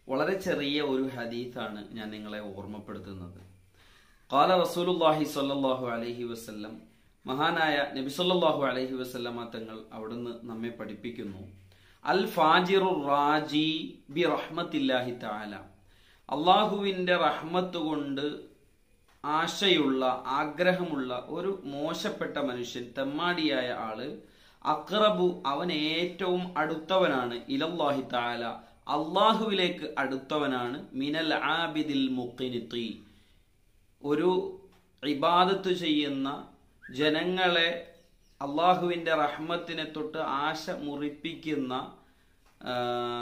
വളരെ ചെറിയ ഒരു ഹദീസാണ് ഞാൻ നിങ്ങളെ ഓർമ്മപ്പെടുത്തുന്നത് കാല റസൂലുല്ലാഹി സ്വല്ലല്ലാഹു അലൈഹി വസല്ലം മഹാനായ നബി സല്ലല്ലാഹു അലൈഹി വസല്ലമ തങ്ങൾ അവിടുന്ന് നമ്മെ പഠിപ്പിക്കുന്നു അൽ ഫാജിറു റാജി ബി റഹ്മത്തില്ലാഹി തആല അള്ളാഹുവിന്റെ റഹ്മത്ത് കൊണ്ട് ആശയുള്ള ആഗ്രഹമുള്ള ഒരു മോശപ്പെട്ട മനുഷ്യൻ തെമ്മാടിയായ ആള് അക്റബു അവൻ ഏറ്റവും അടുത്തവനാണ് ഇലല്ലാഹി താല അള്ളാഹുവിലേക്ക് അടുത്തവനാണ് മിനൽ ആബിദിൽ മുഖിനിത്തി ഒരു ഇബാദത്ത് ചെയ്യുന്ന ജനങ്ങളെ അള്ളാഹുവിന്റെ റഹ്മത്തിനെ തൊട്ട് ആശ മുറിപ്പിക്കുന്ന ആ,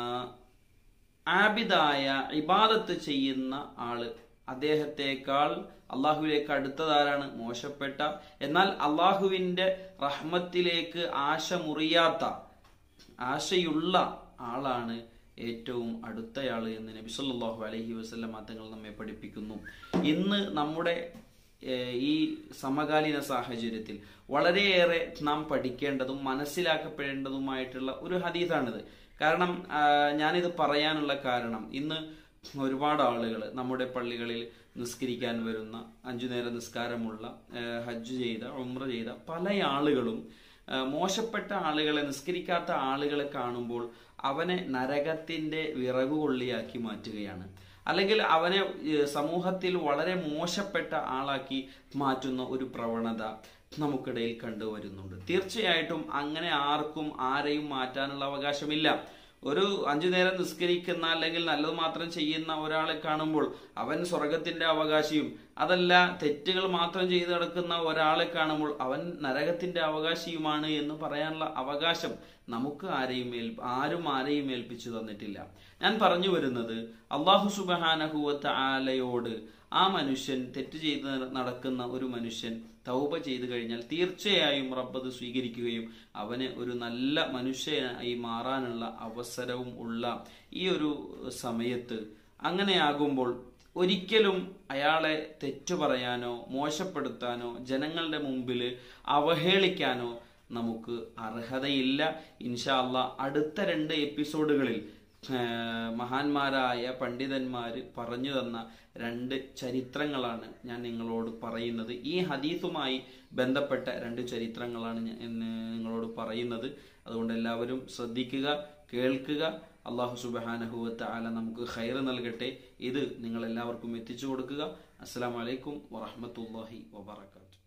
ആബിദായ ഇബാദത്ത് ചെയ്യുന്ന ആള് അദ്ദേഹത്തെക്കാൾ അള്ളാഹുവിലേക്ക് അടുത്തതാരാണ് മോശപ്പെട്ട എന്നാൽ അള്ളാഹുവിന്റെ റഹ്മത്തിലേക്ക് ആശ മുറിയാത്ത ആശയുള്ള ആളാണ് ഏറ്റവും അടുത്തയാള് എന്ന് നബി സല്ലല്ലാഹു അലൈഹി വസല്ലം തങ്ങൾ നമ്മെ പഠിപ്പിക്കുന്നു ഇന്ന് നമ്മുടെ ഏഹ്, ഈ സമകാലീന സാഹചര്യത്തിൽ വളരെയേറെ നാം പഠിക്കേണ്ടതും മനസ്സിലാക്കപ്പെടേണ്ടതുമായിട്ടുള്ള ഒരു ഹദീസാണിത് കാരണം ആ, ഞാനിത് പറയാനുള്ള കാരണം ഇന്ന് ഒരുപാട് ആളുകൾ നമ്മുടെ പള്ളികളിൽ നിസ്കരിക്കാൻ വരുന്ന അഞ്ചു നേരം നിസ്കാരമുള്ള ഏഹ്, ഹജ്ജ് ചെയ്ത ഉംറ ചെയ്ത പല ആളുകളും ആ, മോശപ്പെട്ട ആളുകളെ നിസ്കരിക്കാത്ത ആളുകളെ കാണുമ്പോൾ അവനെ നരകത്തിന്റെ വിറകുകൊള്ളിയാക്കി മാറ്റുകയാണ് അല്ലെങ്കിൽ അവനെ ഏഹ്, സമൂഹത്തിൽ വളരെ മോശപ്പെട്ട ആളാക്കി മാറ്റുന്ന ഒരു പ്രവണത നമുക്കിടയിൽ കണ്ടുവരുന്നുണ്ട് തീർച്ചയായിട്ടും അങ്ങനെ ആർക്കും ആരെയും മാറ്റാനുള്ള അവകാശമില്ല ഒരു അഞ്ചു നേരം നിസ്കരിക്കുന്ന അല്ലെങ്കിൽ നല്ലത് മാത്രം ചെയ്യുന്ന ഒരാളെ കാണുമ്പോൾ അവൻ സ്വർഗത്തിന്റെ അവകാശിയും അതല്ല തെറ്റുകൾ മാത്രം ചെയ്ത് നടക്കുന്ന ഒരാളെ കാണുമ്പോൾ അവൻ നരകത്തിന്റെ അവകാശിയുമാണ് എന്ന് പറയാനുള്ള അവകാശം നമുക്ക് ആരെയും ഏൽ ആരും ആരെയും ഏൽപ്പിച്ചു തന്നിട്ടില്ല ഞാൻ പറഞ്ഞു വരുന്നത് അള്ളാഹു സുബഹാനഹുവത്ത ആലയോട് ആ മനുഷ്യൻ തെറ്റ് ചെയ്ത് നടക്കുന്ന ഒരു മനുഷ്യൻ തൗബ ചെയ്തു കഴിഞ്ഞാൽ തീർച്ചയായും റബ്ബത് സ്വീകരിക്കുകയും അവന് ഒരു നല്ല മനുഷ്യനായി മാറാനുള്ള അവസരവും ഉള്ള ഈ ഒരു സമയത്ത് അങ്ങനെയാകുമ്പോൾ ഒരിക്കലും അയാളെ തെറ്റു പറയാനോ മോശപ്പെടുത്താനോ ജനങ്ങളുടെ മുമ്പിൽ അവഹേളിക്കാനോ നമുക്ക് അർഹതയില്ല ഇൻഷാ അള്ളാ അടുത്ത രണ്ട് എപ്പിസോഡുകളിൽ ഏഹ്, മഹാന്മാരായ പണ്ഡിതന്മാര് പറഞ്ഞു തന്ന രണ്ട് ചരിത്രങ്ങളാണ് ഞാൻ നിങ്ങളോട് പറയുന്നത് ഈ ഹദീസുമായി ബന്ധപ്പെട്ട രണ്ട് ചരിത്രങ്ങളാണ് ഞാൻ ഇന്ന് നിങ്ങളോട് പറയുന്നത് അതുകൊണ്ട് എല്ലാവരും ശ്രദ്ധിക്കുക കേൾക്കുക അള്ളാഹു സുബാനഹുവത്ത് ആല നമുക്ക് ഹൈർ നൽകട്ടെ ഇത് നിങ്ങൾ എല്ലാവർക്കും എത്തിച്ചു കൊടുക്കുക അസ്സാം വലൈക്കും വറഹമത്തല്ലാഹി വബർക്കാത്തു